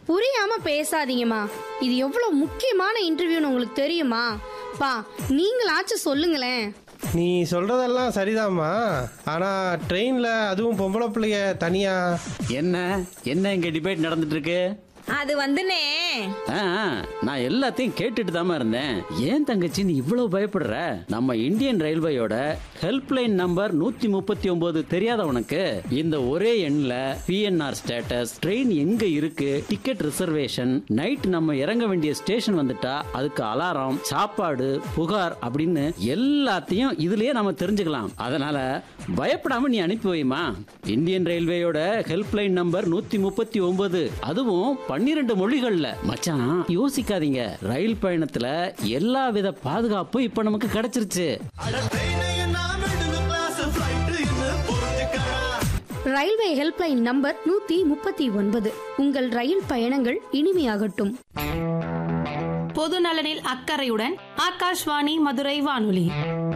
புரியாம பேசாதீங்கம்மா இது எவ்வளவு முக்கியமான இன்டர்வியூன்னு உங்களுக்கு தெரியுமா பா நீங்களாச்சும் சொல்லுங்களேன் நீ சொல்றதெல்லாம் சரிதாம்மா ஆனா ட்ரெயின்ல அதுவும் பொம்பளை பிள்ளைய தனியா என்ன என்ன இங்க டிபேட் நடந்துட்டு இருக்கு அது வந்துனே ஆ, ஆ, நான் எல்லாத்தையும் கேட்டுட்டு தாமா இருந்தேன் ஏன் தங்கச்சி நீ இவ்வளவு பயப்படுற நம்ம இந்தியன் ரயில்வேயோட ஹெல்ப்லைன் நம்பர் நூத்தி முப்பத்தி ஒன்பது தெரியாத உனக்கு இந்த ஒரே எண்ணில் பிஎன்ஆர் ஸ்டேட்டஸ் ட்ரெயின் எங்க இருக்கு டிக்கெட் ரிசர்வேஷன் நைட் நம்ம இறங்க வேண்டிய ஸ்டேஷன் வந்துட்டா அதுக்கு அலாரம் சாப்பாடு புகார் அப்படின்னு எல்லாத்தையும் இதுலயே நம்ம தெரிஞ்சுக்கலாம் அதனால பயப்படாம நீ அனுப்பி வைமா இந்தியன் ரயில்வேயோட ஹெல்ப்லைன் நம்பர் நூத்தி முப்பத்தி ஒன்பது அதுவும் பன்னிரெண்டு மொழிகள்ல மச்சான் யோசிக்காதீங்க ரயில் பயணத்துல எல்லா வித பாதுகாப்பும் இப்ப நமக்கு கிடைச்சிருச்சு ரயில்வே ஹெல்ப்லைன் நம்பர் நூத்தி முப்பத்தி ஒன்பது உங்கள் ரயில் பயணங்கள் இனிமையாகட்டும் பொது நலனில் அக்கறையுடன் ஆகாஷ்வாணி மதுரை வானொலி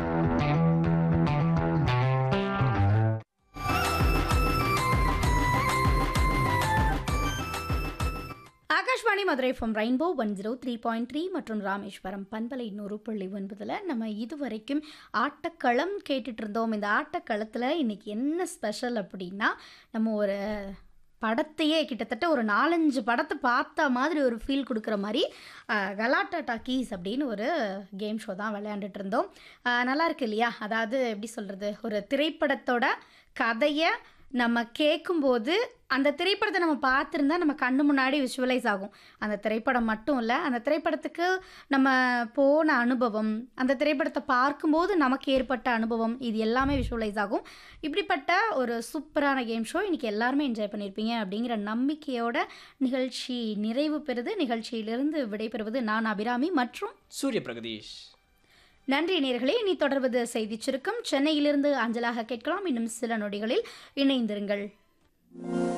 Akashvani Madurai from rainbow one zero three point three மற்றும் ராமேஸ்வரம் பண்பலை நூறு புள்ளி ஒன்பதில் நம்ம இதுவரைக்கும் ஆட்டக்களம் கேட்டுட்டு இருந்தோம் இந்த ஆட்டக்களத்தில் இன்னைக்கு என்ன ஸ்பெஷல் அப்படின்னா நம்ம ஒரு படத்தையே கிட்டத்தட்ட ஒரு நாலஞ்சு படத்தை பார்த்த மாதிரி ஒரு ஃபீல் கொடுக்குற மாதிரி அஹ், கலாட்டா டாக்கீஸ் அப்படின்னு ஒரு கேம் ஷோ தான் விளையாண்டுட்டு இருந்தோம் அஹ், நல்லா இருக்கு இல்லையா அதாவது எப்படி சொல்கிறது ஒரு திரைப்படத்தோட கதையை நம்ம கேட்கும்போது அந்த திரைப்படத்தை நம்ம பார்த்துருந்தா நம்ம கண்ணு முன்னாடி விஷுவலைஸ் ஆகும் அந்த திரைப்படம் மட்டும் இல்லை அந்த திரைப்படத்துக்கு நம்ம போன அனுபவம் அந்த திரைப்படத்தை பார்க்கும்போது நமக்கு ஏற்பட்ட அனுபவம் இது எல்லாமே விஷுவலைஸ் ஆகும் இப்படிப்பட்ட ஒரு சூப்பரான கேம் ஷோ இன்றைக்கி எல்லாருமே என்ஜாய் பண்ணியிருப்பீங்க அப்படிங்கிற நம்பிக்கையோட நிகழ்ச்சி நிறைவு பெறுது நிகழ்ச்சியிலிருந்து விடைபெறுவது நான் அபிராமி மற்றும் சூரிய பிரகதீஷ் நன்றி நேர்களே இனி தொடர்வது செய்தி சுருக்கம் சென்னையிலிருந்து அஞ்சலாக கேட்கலாம் இன்னும் சில நொடிகளில் இணைந்திருங்கள்